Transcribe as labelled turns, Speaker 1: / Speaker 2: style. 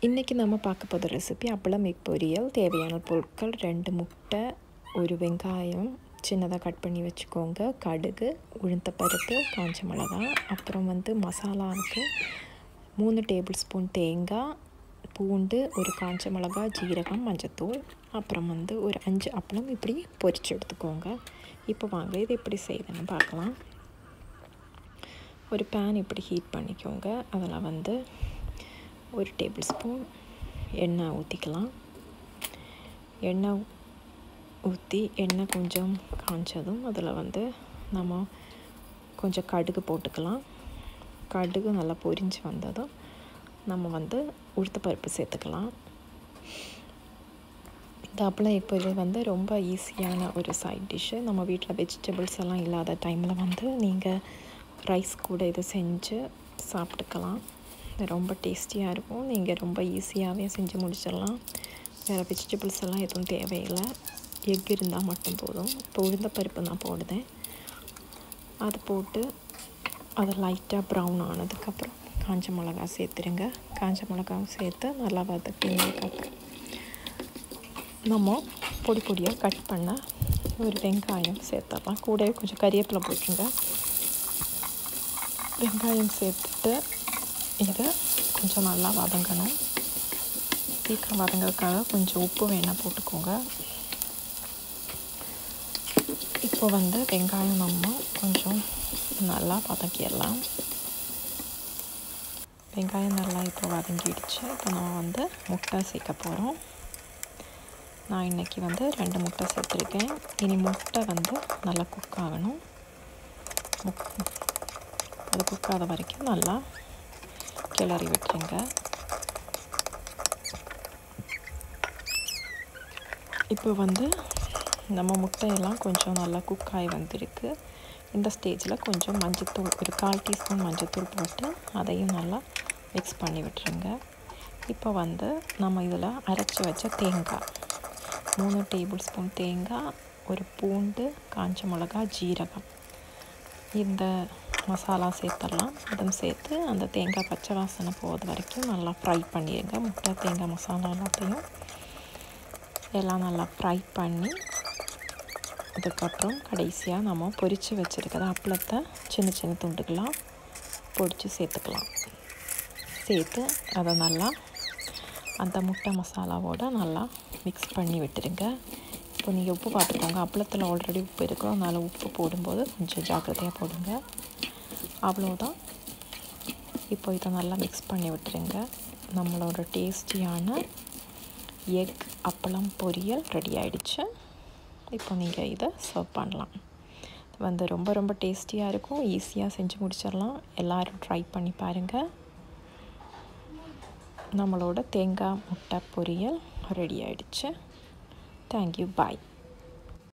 Speaker 1: இன்றைக்கி நம்ம பார்க்க போகிற ரெசிபி அப்பளம் எக் பொரியல் தேவையான பொருட்கள் ரெண்டு முட்டை ஒரு வெங்காயம் சின்னதாக கட் பண்ணி வச்சுக்கோங்க கடுகு உளுந்தப்பருப்பு காஞ்ச மிளகா அப்புறம் வந்து மசாலாவுக்கு மூணு டேபிள் ஸ்பூன் தேங்காய் பூண்டு ஒரு காஞ்ச மிளகா ஜீரகம் மஞ்சத்தூள் அப்புறம் வந்து ஒரு அஞ்சு அப்பளம் இப்படி பொரிச்சு எடுத்துக்கோங்க இப்போ வாங்க இது எப்படி செய்யுதுன்னு பார்க்கலாம் ஒரு பேன் இப்படி ஹீட் பண்ணிக்கோங்க அதில் வந்து ஒரு டேபிள் ஸ்பூன் எண்ணெய் ஊற்றிக்கலாம் எண்ணெய் ஊற்றி எண்ணெய் கொஞ்சம் காஞ்சதும் அதில் வந்து நம்ம கொஞ்சம் கடுகு போட்டுக்கலாம் கடுகு நல்லா பொரிஞ்சு வந்ததும் நம்ம வந்து உளுத்த பருப்பு சேர்த்துக்கலாம் இந்த அப்பளம் இப்போ வந்து ரொம்ப ஈஸியான ஒரு சைட் டிஷ்ஷு நம்ம வீட்டில் வெஜிடபிள்ஸ் எல்லாம் இல்லாத டைமில் வந்து நீங்கள் ரைஸ் கூட இது செஞ்சு சாப்பிட்டுக்கலாம் ரொம்ப டேஸ்டியாக இருக்கும் நீங்கள் ரொம்ப ஈஸியாகவே செஞ்சு முடிச்சிடலாம் வேறு வெஜிடபிள்ஸ் எல்லாம் எதுவும் தேவையில்லை எக் இருந்தால் மட்டும் போதும் இப்போ உளுந்த பருப்பு நான் போடுதேன் அது போட்டு அது லைட்டாக ப்ரௌன் ஆனதுக்கப்புறம் காஞ்ச மிளகா சேர்த்துருங்க காஞ்ச மிளகாவும் சேர்த்து நல்லா வதக்கினதுக்கப்புறம் நம்ம பொடி பொடியாக கட் பண்ண ஒரு வெங்காயம் சேர்த்துடலாம் கூடவே கொஞ்சம் கறிவேப்பிலை போட்டுருங்க வெங்காயம் சேர்த்துட்டு இதை கொஞ்சம் நல்லா வதங்கணும் சீக்கிரம் வதங்கிறதுக்காக கொஞ்சம் உப்பு வேணால் போட்டுக்கோங்க இப்போ வந்து வெங்காயம் நம்ம கொஞ்சம் நல்லா வதக்கிடலாம் வெங்காயம் நல்லா இப்போ வதங்கிடுச்சு இப்போ நம்ம வந்து முட்டை சேர்க்க போகிறோம் நான் இன்றைக்கி வந்து ரெண்டு முட்டை சேர்த்துருக்கேன் இனி முட்டை வந்து நல்லா குக் ஆகணும் முக் அது குக் ஆகாத வரைக்கும் நல்லா கிளறி விட்டுருங்க இப்போ வந்து நம்ம முட்டையெல்லாம் கொஞ்சம் நல்லா குக் ஆகி வந்திருக்கு இந்த ஸ்டேஜில் கொஞ்சம் மஞ்சத்தூள் ஒரு கால் டீஸ்பூன் மஞ்சத்தூள் போட்டு அதையும் நல்லா மிக்ஸ் பண்ணி விட்டுருங்க இப்போ வந்து நம்ம இதில் அரைச்சி வச்ச தேங்காய் மூணு டேபிள் ஸ்பூன் தேங்காய் ஒரு பூண்டு காஞ்ச மிளகா ஜீரகம் இந்த மசாலா சேர்த்துடலாம் அதுவும் சேர்த்து அந்த தேங்காய் பச்சை வாசனை போகிறது வரைக்கும் நல்லா ஃப்ரை பண்ணிடுங்க முட்டை தேங்காய் மசாலா எல்லாத்தையும் எல்லாம் நல்லா ஃப்ரை பண்ணி அதுக்கப்புறம் கடைசியாக நம்ம பொரித்து வச்சுருக்கிற அப்பளத்தை சின்ன சின்ன துண்டுகளாக பொடிச்சு சேர்த்துக்கலாம் சேர்த்து அதை நல்லா அந்த முட்டை மசாலாவோடு நல்லா மிக்ஸ் பண்ணி விட்டுருங்க இப்போ நீங்கள் உப்பு பார்த்துக்கோங்க அப்பளத்தில் ஆல்ரெடி உப்பு இருக்கும் அதனால் உப்பு போடும்போது கொஞ்சம் ஜாக்கிரதையாக போடுங்க அவ்வளோதான் இப்போ இதை நல்லா மிக்ஸ் பண்ணி விட்டுருங்க நம்மளோட டேஸ்டியான எக் அப்பளம் பொரியல் ரெடி ஆகிடுச்சு இப்போ நீங்கள் இதை சர்வ் பண்ணலாம் வந்து ரொம்ப ரொம்ப டேஸ்டியாக இருக்கும் ஈஸியாக செஞ்சு முடிச்சிடலாம் எல்லோரும் ட்ரை பண்ணி பாருங்கள் நம்மளோட தேங்காய் முட்டை பொரியல் ரெடி ஆகிடுச்சு தேங்க்யூ பாய்